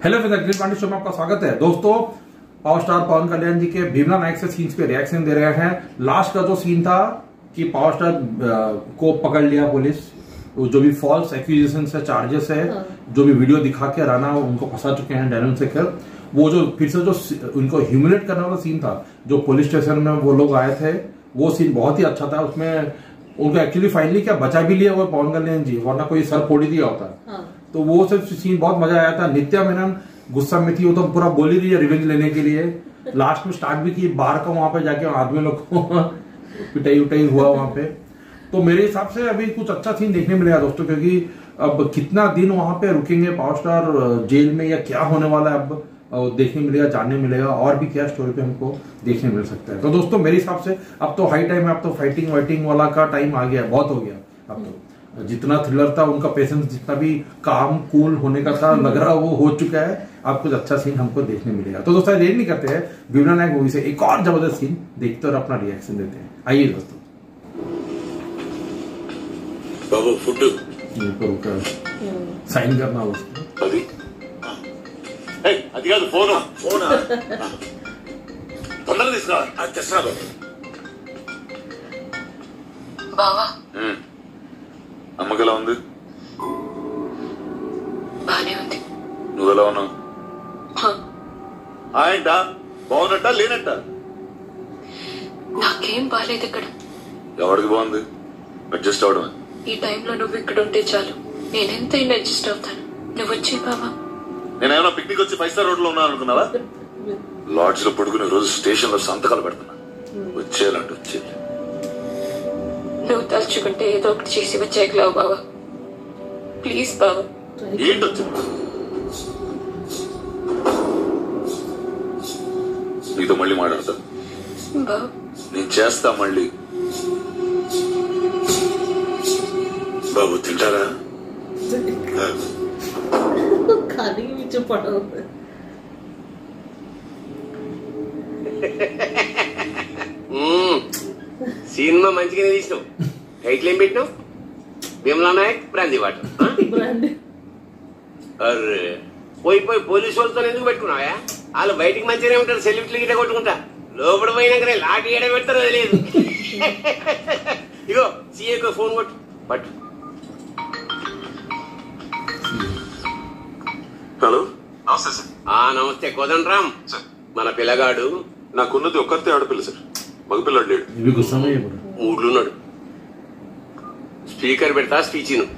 Hello with Akhil Pandey show में आपका स्वागत है दोस्तों पावर स्टार पवन कल्याण जी के भीमला नायक से सीन्स पे रिएक्शन दे रहे हैं लास्ट का जो सीन था कि पावर स्टार अ, को पकड़ लिया पुलिस वो जो भी फॉल्स एक्यूजेशन है चार्जेस है जो भी वीडियो दिखा के राना उनको फंसा चुके हैं डैनन से कर वो जो फिर से जो सी- उनको ह्यूमिलेट करने वाला सीन था जो पुलिस स्टेशन में वो लोग आए थे वो सीन बहुत ही अच्छा था उसमें उनको एक्चुअली फाइनली क्या बचा भी लिया वो पवन कल्याण जी वरना कोई सर फोड़ ही दिया होता हाँ तो वो सब सीन बहुत मजा आया था नित्या मेनन गुस्सा में थी वो तो पूरा बोली रही है रिवेंज लेने के लिए लास्ट में स्टार्ट भी की बाहर का वहां पे जाके आदमी लोग को पिटाई उटाई हुआ वहां पे तो मेरे हिसाब से अभी कुछ अच्छा सीन देखने मिलेगा दोस्तों क्योंकि अब कितना दिन वहां पे रुकेंगे पावर स्टार जेल में या क्या होने वाला है अब अ, देखने मिलेगा जानने मिलेगा और भी क्या स्टोरी पे हमको देखने मिल सकता है तो दोस्तों मेरे हिसाब से अब तो हाई टाइम है अब तो फाइटिंग वाइटिंग वाला का टाइम आ गया बहुत हो गया अब तो जितना थ्रिलर था उनका पेशेंस जितना भी काम कूल होने का था लग रहा वो हो चुका है अब कुछ अच्छा सीन हमको देखने मिलेगा तो दोस्तों देर नहीं करते हैं भीमला नायक मूवी से एक और जबरदस्त सीन देखते और अपना रिएक्शन देते हैं आइए दोस्तों బాబు ఫుడ్ ये ऊपर ऊपर साइन करना हो उसको అది ఏయ్, అది కాదు ఫోను ఫోనా తొందరగా తీసుకురా అది తెస్తున్నా బాబు బావా అమ్మకి ఎలా ఉంది బానే ఉంది నువ్వు ఎలా ఉన్నావు హ, ఆయనట బాగున్నట్ట లేనట్ట నాకేం బాలేదు ఇక్కడ ఎవరికి బాగుంది అడ్జస్ట్ అవడమే ఈ టైంలో నువ్వు ఇక్కడ ఉంటే చాలు నేనెంతైనా అడ్జస్ట్ అవుతాను నువ్వు వచ్చి బావా నేను ఏమైనా పిక్నిక్ వచ్చి ఫైవ్ స్టార్ రోడ్ లో ఉన్నాను అనుకున్నావా లాడ్జ్ లో పడుకుని రోజు స్టేషన్ లో సంతకాలు పెడుతున్నా వచ్చేయాలంటే వచ్చేది నువ్వు తలుచుకుంటే ఏదో ఒకటి చేసి వచ్చేయగలవు బావా ప్లీజ్ బావా ఏంటో చెప్పు నీతో మళ్ళీ మాట్లాడతా బావా నేను చేస్తా మళ్ళీ బాబు తింటారా खाने के पीछे पड़ा हुआ है మ్మ్. సినిమా మంచిగానే తీసినావు టైటిల్ ఏం పెట్టినావు భీమలా నాయక్ బ్రాంతి వాటర్ ఆ? ब्रांड అర్రే పోయి పోయి పోలీసు వాళ్ళతో ఎందుకు పెట్టుకున్నావా వాళ్ళు బయటికి మంచిగానే ఉంటారు సెల్యూట్లు గిట్ట కొట్టుకుంటా లోపల పోయినాకనే లాటి ఏడ పెడతారో తెలియదు ఇగో సీఏకు ఫోన్ కొట్టు పట్టు హలో నమస్తే సార్ ఆ నమస్తే కోదండరామ్ సార్ మన పిల్లగాడు నాకున్నది ఒక్కరితే ఆడపిల్ల సార్ మగపిల్లాడు లేడు ये भी गुस्सा में ही है पूरा మూడ్లున్నాడు స్పీకర్ పెడతా స్పీచ్ ను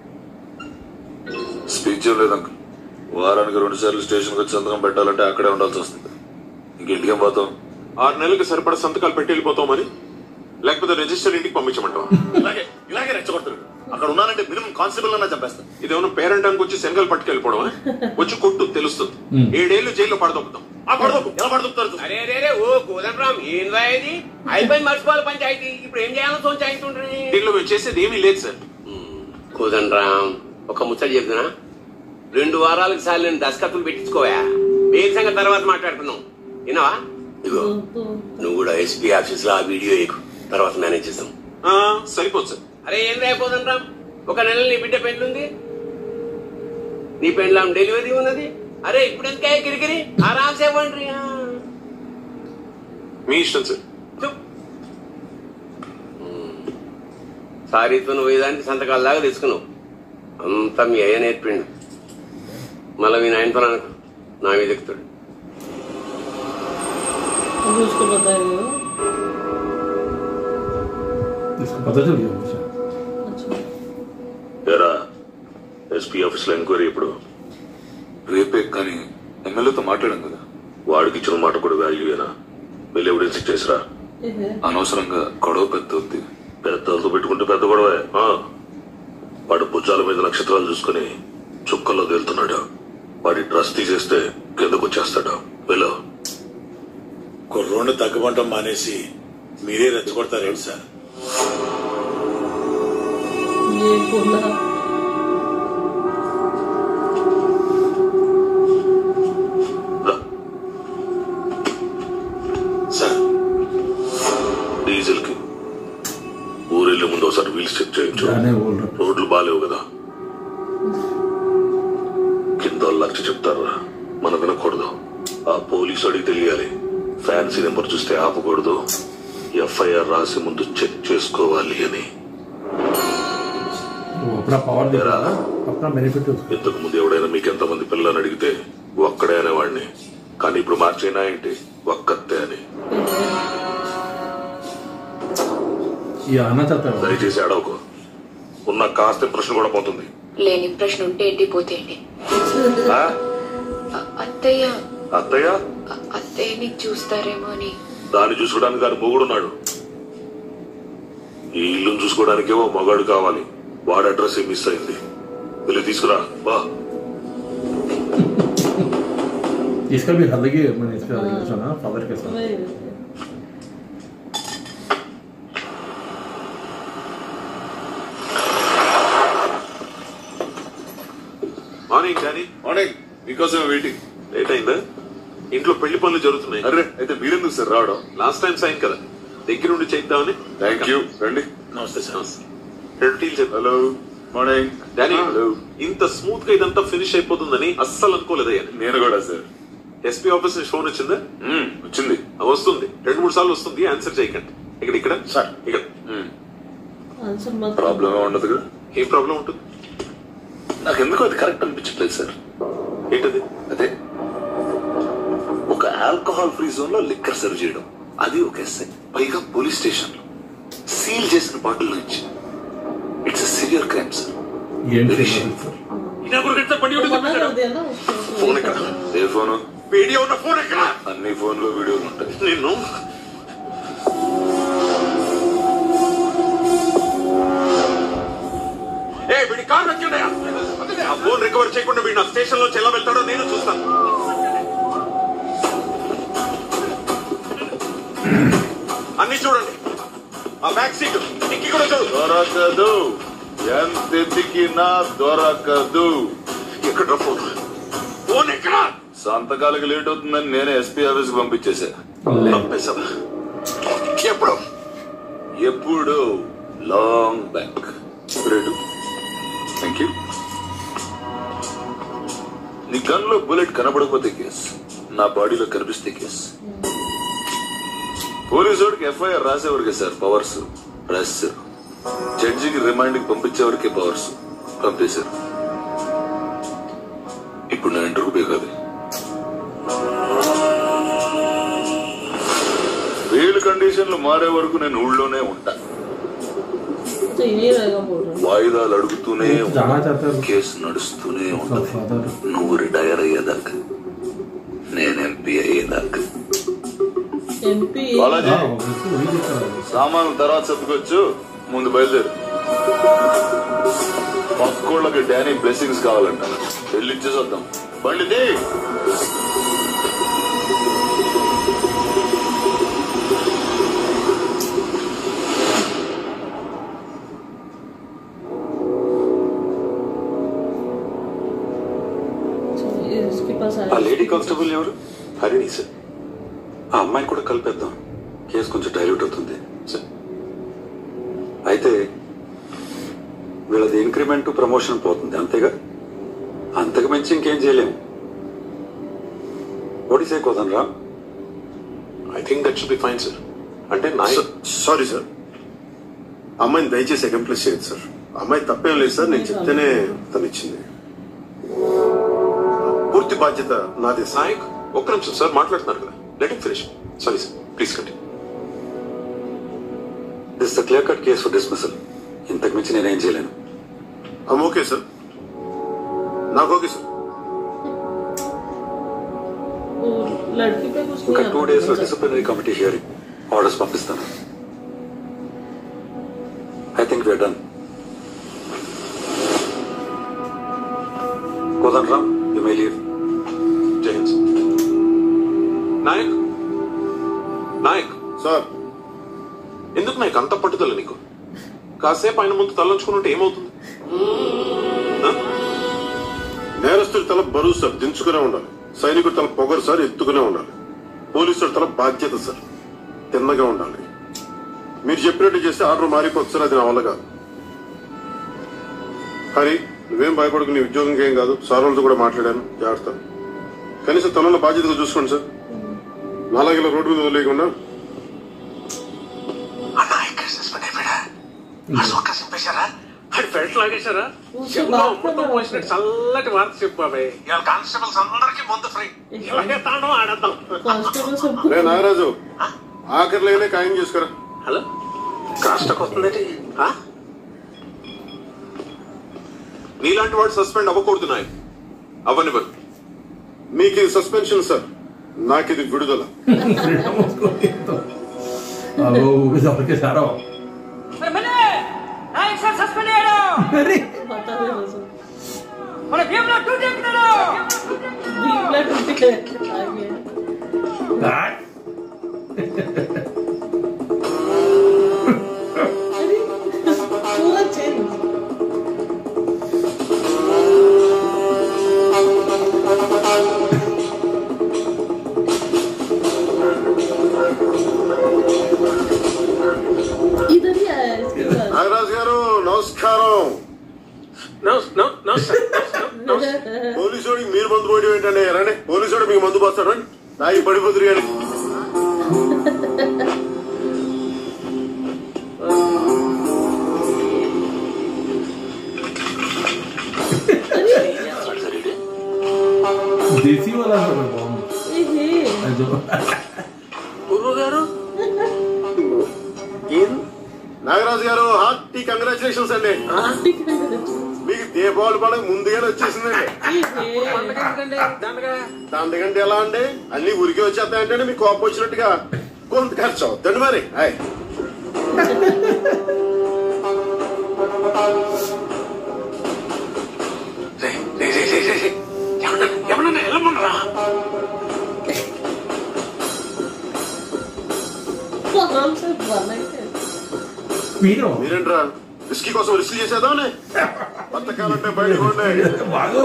స్పీచ్ ఏం లేదు అంకుల్ వారానికి రెండు సార్లు స్టేషన్ వచ్చి సంతకం పెట్టాలంటే అక్కడే ఉండాల్సి వస్తుంది ఇంకెంటికేం పోతాం ఆరు నెలలకు సరిపడ సంతకాలు పెట్టి వెళ్ళిపోతాం మరి లేకపోతే రిజిస్టర్ ఇంటికి పంపించమంటాం ఇలాగే ఇలాగే రెచ్చగొడతాడు అక్కడ ఉన్నానంటే మినిమం కానిస్టేబుల్ అన్నా చంపేస్తాను ఇదేమన్నా పేరెంట్ అంకి వచ్చి శనగలు పట్టుకెళ్ళిపోవడం వచ్చి కొట్టు తెలుస్తుంది Hmm. ఏడేళ్లు జైల్లో పడదొక్కుతాం ఆ పడదొక్కు ఎలా పడదొక్కుతారు అరే అరే అరే ఓ కోదండరామ్ ఏం రాయది అయిపోయి మర్చిపోవాలి పంచాయతీ ఇప్పుడు ఏం చేయాలో సోంచాయితుండ్రి దీనిలో మేము చేసేది ఏమీ లేదు సార్ కోదండరామ్ ఒక ముచ్చట చెప్తున్నా రెండు వారాలకు సార్లు నేను దస్కత్తులు పెట్టించుకోవా వేరు సంగతి తర్వాత మాట్లాడుకున్నాం విన్నావా ఇగో నువ్వు కూడా ఎస్పీ ఆఫీస్ లో ఆ వీడియో ఎక్కు తర్వాత మేనేజ్ చేస్తాం ఆ, సరిపోదు సార్ అరే ఏం రాయిపోదంటాం ఒక నెల నీ బిడ్డ పెళ్ళుంది నీ పెళ్ళాం డెలివరీ ఉన్నది అరే ఇప్పుడు ఎందుకే కిరికిరి ఆరామ్సే ఇవ్వండి మీ ఇష్టం సార్ సారీతో నువ్వు ఏదానికి సంతకాల దాకా తెచ్చుకున్నావు అంతా మీ అయ్య నేర్పిండు మళ్ళీ మీ నాయనతో అనుకో నా మీద ఎక్కుతాడు अभी उसको बताएंगे वो। इसको पता चल गया मुझे अच्छा ఎరా ఎస్పీ ఆఫీస్ లో ఎంక్వైరీ ఇప్పుడు రేపే కానీ ఎమ్మెల్యేతో మాట్లాడాం కదా వాడికి ఇచ్చిన మాట కూడా వాల్యూయేనా వెళ్ళి ఎవిడెన్స్ చేసిరా ये है అనవసరంగా గొడవ పెద్ద ఉంది పెద్దలతో పెట్టుకుంటే పెద్ద గొడవే ఆ. వాడు భుజాల మీద నక్షత్రాలు చూసుకుని చుక్కల్లో తేలుతున్నాడు వాడి డ్రెస్ తీసేస్తే కిందకు వచ్చేస్తాడు వెళ్ళు కుర్రోడ్ని తగ్గమంటం మానేసి మీరే రెచ్చగొడతారేంటి సార్ ये बोला రా. సార్ డీజిల్ కి ఊరెళ్ళే ముందు ఒకసారి వీల్స్ చెక్ చేయించు जाने बोल रहा రోడ్లు బాగాలేవు కదా కింద వాళ్ళు లక్ష చెప్తారా ఆ పోలీసు అడిగి తెలియాలి ఫ్యాన్సీ నెంబర్ చూస్తే ఆపకూడదు ఎఫ్ఐఆర్ రాసి ముందు చెక్ చేసుకోవాలి అని वो अपना पावर दे रहा है अपना बेनिफिट ఇంతకు ముందు ఎవడైనా మీకు ఎంతమంది పిల్లలని అడిగితే ఒక్కడే అనేవాడిని కానీ ఇప్పుడు మార్చైనా ఏంటి ఒక్కతే అని ये आना चाहता है वो। దయచేసి అడవకు ఉన్న కాస్త ఇంప్రెషన్ కూడా పోతుంది లేని ప్రశ్న ఉంటే ఏంటి పోతే ఏంటి ఆ? అ- అత్తయ్య అత్తయ్య అ- అత్తయ్యని చూస్తారేమో అని దాన్ని చూసుకోవడానికి దాని మొగుడున్నాడు ఈ ఇల్లును చూసుకోవడానికి ఓ మగాడు కావాలి వాడి అడ్రస్ మిస్ అయింది వెళ్ళి తీసుకురా బా इसका भी हल्दी मैंने इसका सुना फादर के साथ वही మార్నింగ్ డానీ మార్నింగ్ మీకోసం వెయిటింగ్ లేట్ అయిందా ఇంట్లో పెళ్లి పనులు జరుగుతున్నాయి అరే అయితే మీరెందుకు సార్ రావడం లాస్ట్ టైం సైన్ కదా దగ్గరుండి చేద్దామని థ్యాంక్ యూ రండి నమస్తే సార్ రెండు టీలు చెప్పు హలో మార్నింగ్ డానీ హలో ఇంత స్మూత్ గా ఇదంతా ఫినిష్ అయిపోతుందని అస్సలు అనుకోలేదయ్యా నేను కూడా సార్ ఎస్పీ ఆఫీస్ నుంచి ఫోన్ వచ్చిందా మ్మ్, వచ్చింది ఆ, వస్తుంది రెండు మూడు సార్లు వస్తుంది ఆన్సర్ చేయకండి ఇక్కడ ఇక్కడ సార్. ఇక్కడ आंसर मत ప్రాబ్లం ఉండదు కదా ఏం ప్రాబ్లం ఉంటుంది నాకు ఎందుకు అది కరెక్ట్ అనిపించట్లేదు సార్ ఏంటది అదే ఒక ఆల్కహాల్ ఫ్రీ జోన్ లో లిక్కర్ సర్వ్ చేయడం అది ఒక ఎస్ఐ పైగా పోలీస్ స్టేషన్ లో సీల్ చేసిన బాటిల్ నుంచి ఇట్స్ సివియర్ క్రైమ్ సార్ ये Very मना कर दिया ना उसको ఫోన్ ఎక్కడ ఏ ఫోను వీడియో ఉన్న ఫోన్ ఎక్కడ అన్ని ఫోన్ లో వీడియోలు ఉంటాయి నిన్ను ఏ వీడి కార్ వచ్చాడయా ఆ ఫోన్ రికవర్ చేయకుండా వీడు నా స్టేషన్ లో ఎలా వెళ్తాడో నేను చూస్తాను అన్ని చూడండి ఆ బ్యాక్ సీట్ డిక్కి కూడా చూడు దొరకదు ఎంత ఎతికినా దొరకదు ఎక్కడ ఫోన్ ఫోన్ ఎక్కడ సంతకాలకి లేట్ అవుతుందని నేనే ఎస్పీ ఆఫీస్ కి పంపించేశా పంపేశావా ఎప్పుడు ఎప్పుడు long back rate thank you నీ గన్ లో బుల్లెట్ కనబడకపోతే కేస్ నా బాడీలో కనిపిస్తే కేస్ పోలీసుడికి ఎఫ్ఐఆర్ రాసేవరకే సార్ పవర్స్ రాశారు జడ్జికి రిమాండ్ కి పంపించేవరకే పవర్స్ పంపేశారు ఇప్పుడు నా ఇంటర్వ్యూ బేగాలి బెయిల్ కండిషన్లు మారే వరకు నేను ఊళ్ళోనే ఉంటా तो यही रहेगा बोल रहा వాయిదాలు అడుగుతూనే ఉంటా. जाना चाहता है కేసు నడుస్తూనే उसका ఉంటది फादर నువ్వు రిటైర్ అయ్యేదాకా నేను ఎంపీ అయ్యేదాకా एमपी బాలాజీ हाँ बिल्कुल वही दिख रहा है సామాన్లు తర్వాత చెప్పుకోవచ్చు ముందు బయలుదేరు పక్కోళ్ళకి డానీ బ్లెస్సింగ్స్ కావాలంట వెళ్ళి ఇచ్చేసి వద్దాం బండి తీ. इसके पास ఆ आया లేడీ కానిస్టేబుల్ ఎవరు హరిణి సార్ ఆ అమ్మాయిని కూడా కలిపేద్దాం కేసు కొంచెం డైల్యూట్ అవుతుంది సార్ అయితే వీళ్ళది ఇంక్రిమెంట్ ప్రమోషన్ పోతుంది అంతేగా అంతకు మించి ఇంకేం చేయలేము ఒడిసే కోదన్ రా I think that should be fine sir అంటే నా సారీ సార్ అమ్మాయిని దయచేసి అకంప్లీస్ చేయదు సార్ అమ్మాయి తప్పేం లేదు సార్ నేను చెప్తేనే తను ఇచ్చింది పూర్తి బాధ్యత నాదే సార్ నాయక్ ఒక్క నిమిషం సార్ మాట్లాడుతున్నారు కదా let it finish sorry sir please కండి this the clear cut case for dismissal ఇంతకు మించి నేనేం చేయలేను అమ్ ఓకే సార్ నాకు ఓకే సార్ वो लड़की पे कुछ ఇంకా नहीं టూ आता డేస్ లో था। డిసిప్లినరీ కమిటీ హియరింగ్ ఆర్డర్స్ పంపిస్తాను I think we are done Kodan Ram you may leave Jai Hind sir. Nayak Nayak sir ఎందుకు నాయక్ అంత పట్టుదల నీకు కాసేపు ఆయన ముందు తలంచుకుని ఉంటే ఏమవుతుంది ఆ? నేరస్తుడి తల బరువు సార్ దించుకునే ఉండాలి సైనికుడి తల పొగరు సార్ ఎత్తుకునే ఉండాలి పోలీసుడి తల బాధ్యత సార్ తిన్నగా ఉండాలి మీరు చెప్పినట్టు చేస్తే ఆర్డర్ మారిపోతుంది సార్ అది నా వల్ల కాదు హరి నువ్వేం భయపడకు నీ ఉద్యోగం ఏం కాదు సార్ వాళ్ళతో కూడా మాట్లాడాను జాగ్రత్త కనీసం తనలో బాధ్యతగా చూసుకోండి సార్ నాలాగే ఇలా రోడ్డు మీద వదిలేయకుండా అన్నా ఇక్కడ సస్పెండ్ అయిపోయా ఒక్క సింపేశారా అది బెల్ట్ లాగేశారా ఊరికే చెవులో బాగా అమృతం పోసినట్టు చల్లటి వార్త చెప్పు బాబాయ్ ఇవాళ కానిస్టేబుల్స్ అందరికీ ముందు ఫ్రీ ఇలాగే తాను ఆడద్దాం కానిస్టేబుల్ సబ్బు రే నాగరాజు ఆఖరిలోనే ఖాయం చేసుకురా హలో కాస్టకు వస్తుందండి ఆ? నీలాంటి వాడు సస్పెండ్ అవ్వకూడదు నాయక్ అవ్వనివ్వరు మీకు ఇది సస్పెన్షన్ సార్ నాకు ఇది విడుదల फ्रीडम उसको दे दो अब वो भी दौड़ के सारा अरे बता दे बस भीमला टूटे आ गया God. अरे पूरा चेंज इधर ही आया है इसके पास నాగరాజు గారు నమస్కారం no no no sir no sir పోలీసుడికి మీరు మందు పోయడం ఏంటండి రండి పోలీసుడు మీకు మందు పోస్తాడు రండి తాగి పడిపోతురు కానీ देसी वाला सब है बॉम्ब ए हे जो గురువు గారు నాగరాజు గారు హార్టీ కంగ్రాచులేషన్స్ అండి ठीक है మీకు దీపావళి పండుగ ముందుగానే వచ్చేసిందండి ए हे ఎందుకండి దండగా దానికంటే ఎలా అండి అన్ని ఉరికి వచ్చేస్తాయంటే మీకు కోపం వచ్చినట్టుగా కొంత ఖర్చు అవుతుంది మరి హాయ్ రే రే రే రే రే, రే ఎవరన్నా ఎవరన్నా వెళ్ళమన్నారా आराम से बना है पी रहा हूँ మీరేంట్రా రిస్కీ కోసం రిస్క్ చేసేదామని బతకాలంటే బయటకు ఉండే भागो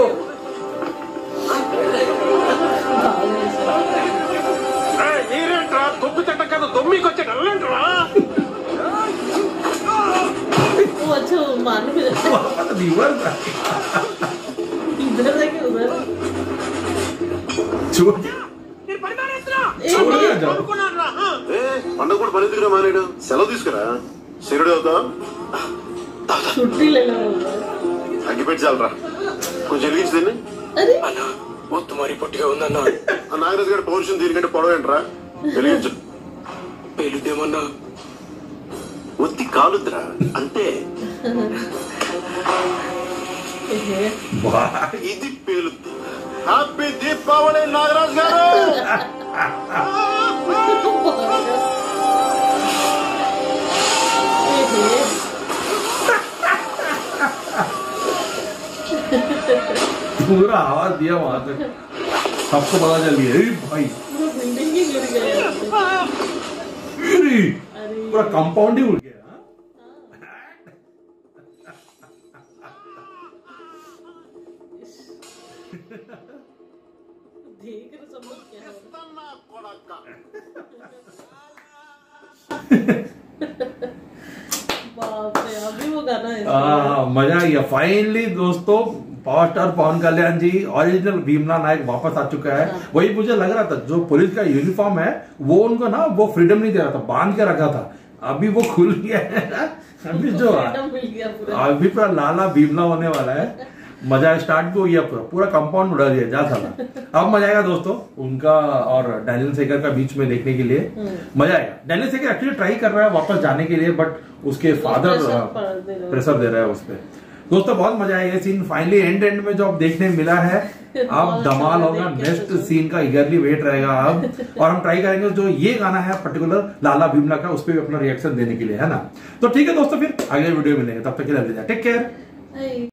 ఏయ్, మీరేంట్రా తొమ్మి తింట కదా తొమ్మికి వచ్చాడు వెళ్ళంట్రా वो अच्छा वो मारने पे जाता वापस रिवर्स आ है। इधर जाके उधर छोड़ నేను పని మానేస్తున్నా ए छोड़ हे जाओ అనుకున్నాను రా ఏ పండుగ కూడా పని ఎందుకురా మానేడు సెలవు తీసుకురా సిగరెట్ అవుతా छुट्टी ले लो అగ్గిపెట్టి చాలరా కొంచెం వెలిగించి దీన్ని अरे అన్న మొత్తం మరి పొట్టిగా ఉందన్న ఆ నాగరాజు గారి పౌరుషం దీనికంటే పొడవేంట్రా వెలిగించు పేలుద్దేమన్నా ఒత్తి కాలుద్రా అంతే ए हे वाह ఇది పేలుద్ది హ్యాపీ దీపావళి నాగరాజు గారు ए हे पूरा आवाज दिया वहां तक सबको पता चल गया अरे भाई पूरा बिल्डिंग ही गिर गया यहाँ पे। अरे अरे पूरा कंपाउंड ही उड़ गया हाँ? देख रहे सब लोग क्या है बाप रे अभी वो गाना है आ, मजा आ गया फाइनली दोस्तों power star Pawan Kalyan ji original Bheemla Nayak वापस आ चुका है वही मुझे लग रहा था जो पुलिस का यूनिफॉर्म है वो उनको ना वो फ्रीडम नहीं दे रहा था बांध के रखा था अभी वो खुल गया है अभी जो फ्रीडम मिल गया पूरा अभी पूरा लाला भीमला होने वाला है मजा स्टार्ट भी हो गया पूरा पूरा कंपाउंड उड़ा दिया जा साला अब मजा आएगा दोस्तों उनका और डैनियल सेकर का बीच में देखने के लिए मजा आएगा डैनियल सेकर एक्चुअली ट्राई कर रहा है वापस जाने के लिए बट उसके फादर pressure पड़ दे रहा है। प्रेशर दे रहा है उस पर दोस्तों बहुत मजा आया ये सीन फाइनली एंड एंड में जो अब देखने मिला है अब बहुत धमाल अच्छा होगा देख के नेक्स्ट सोचो। सीन का इगरली वेट रहेगा अब और हम ट्राई करेंगे जो ये गाना है पर्टिकुलर लाला भीमला का उस पर भी अपना रिएक्शन देने के लिए है ना तो ठीक है दोस्तों फिर अगले वीडियो में मिलेंगे तब तक के लिए टेक केयर Hey.